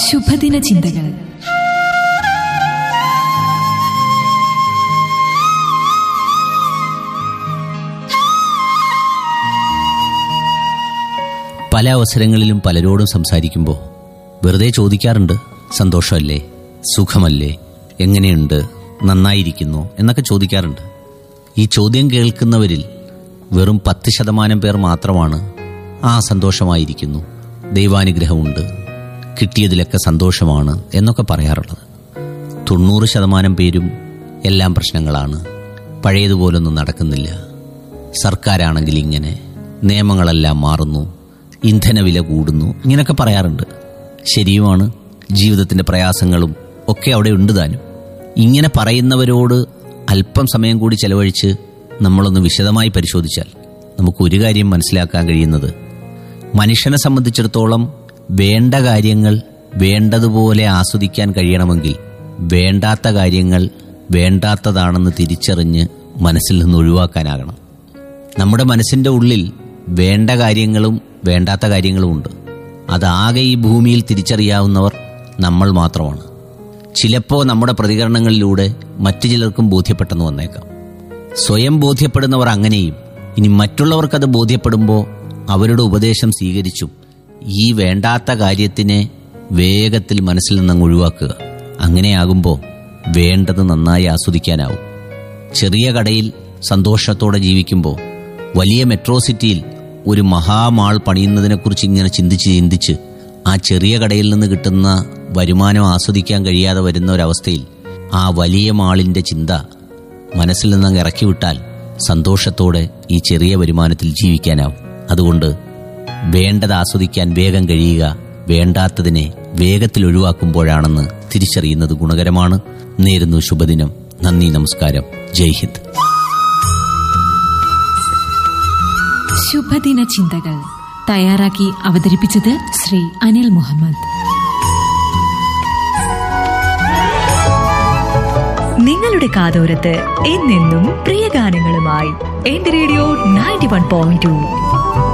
ശുഭദിന ചിന്തകൾ പല അവസരങ്ങളിലും പലരോടും സംസാരിക്കുമ്പോൾ വെറുതെ ചോദിക്കാറുണ്ട് സന്തോഷമല്ലേ സുഖമല്ലേ എങ്ങനെയുണ്ട് നന്നായിരിക്കുന്നു എന്നൊക്കെ ചോദിക്കാറുണ്ട് ഈ ചോദ്യം കേൾക്കുന്നവരിൽ വെറും പത്ത് ശതമാനം പേർ മാത്രമാണ് ആ സന്തോഷമായിരിക്കുന്നു ദൈവാനുഗ്രഹമുണ്ട് കിട്ടിയതിലൊക്കെ സന്തോഷമാണ് എന്നൊക്കെ പറയാറുള്ളത് തൊണ്ണൂറ് ശതമാനം പേരും എല്ലാം പ്രശ്നങ്ങളാണ് പഴയതുപോലൊന്നും നടക്കുന്നില്ല സർക്കാരാണെങ്കിൽ ഇങ്ങനെ നിയമങ്ങളെല്ലാം മാറുന്നു ഇന്ധനവില കൂടുന്നു ഇങ്ങനെയൊക്കെ പറയാറുണ്ട് ശരിയുമാണ് ജീവിതത്തിന്റെ പ്രയാസങ്ങളും ഒക്കെ അവിടെ ഉണ്ട് താനും ഇങ്ങനെ പറയുന്നവരോട് അല്പം സമയം കൂടി ചെലവഴിച്ച് നമ്മളൊന്ന് വിശദമായി പരിശോധിച്ചാൽ നമുക്ക് ഒരു കാര്യം മനസ്സിലാക്കാൻ കഴിയുന്നത് മനുഷ്യനെ സംബന്ധിച്ചിടത്തോളം വേണ്ട കാര്യങ്ങൾ വേണ്ടതുപോലെ ആസ്വദിക്കാൻ കഴിയണമെങ്കിൽ വേണ്ടാത്ത കാര്യങ്ങൾ വേണ്ടാത്തതാണെന്ന് തിരിച്ചറിഞ്ഞ് മനസ്സിൽ നിന്ന് ഒഴിവാക്കാനാകണം നമ്മുടെ മനസ്സിന്റെ ഉള്ളിൽ വേണ്ട കാര്യങ്ങളും വേണ്ടാത്ത കാര്യങ്ങളും ഉണ്ട് അതാകെ ഈ ഭൂമിയിൽ തിരിച്ചറിയാവുന്നവർ നമ്മൾ മാത്രമാണ് ചിലപ്പോൾ നമ്മുടെ പ്രതികരണങ്ങളിലൂടെ മറ്റു ചിലർക്കും ബോധ്യപ്പെട്ടെന്ന് വന്നേക്കാം സ്വയം ബോധ്യപ്പെടുന്നവർ അങ്ങനെയും ഇനി മറ്റുള്ളവർക്കത് ബോധ്യപ്പെടുമ്പോൾ അവരുടെ ഉപദേശം സ്വീകരിച്ചും ഈ വേണ്ടാത്ത കാര്യത്തിനെ വേഗത്തിൽ മനസ്സിൽ നിന്നങ്ങ് ഒഴിവാക്കുക അങ്ങനെയാകുമ്പോൾ വേണ്ടത് നന്നായി ആസ്വദിക്കാനാവും ചെറിയ കടയിൽ സന്തോഷത്തോടെ ജീവിക്കുമ്പോൾ വലിയ മെട്രോ സിറ്റിയിൽ ഒരു മഹാമാൾ പണിയുന്നതിനെക്കുറിച്ച് ഇങ്ങനെ ചിന്തിച്ച് ചിന്തിച്ച് ആ ചെറിയ കടയിൽ നിന്ന് കിട്ടുന്ന വരുമാനം ആസ്വദിക്കാൻ കഴിയാതെ വരുന്ന ഒരവസ്ഥയിൽ ആ വലിയ മാളിന്റെ ചിന്ത മനസ്സിൽ നിന്ന് ഇറക്കി വിട്ടാൽ സന്തോഷത്തോടെ ഈ ചെറിയ വരുമാനത്തിൽ ജീവിക്കാനാവും അതുകൊണ്ട് വേണ്ടത് ആസ്വദിക്കാൻ വേഗം കഴിയുക വേണ്ടാത്തതിനെ വേഗത്തിൽ ഒഴിവാക്കുമ്പോഴാണെന്ന് തിരിച്ചറിയുന്നത് ഗുണകരമാണ് നേരുന്നു ശുഭദിനം നന്ദി നമസ്കാരം ജയ് ഹിന്ദ് ശുഭദിന ചിന്തകൾ തയ്യാറാക്കി അവതരിപ്പിച്ചത് ശ്രീ അനിൽ മുഹമ്മദ് നിങ്ങളുടെ കാതോരത്ത് എന്നെന്നും പ്രിയ ഗാനങ്ങളുമായി എന്റെ radio ninety one point to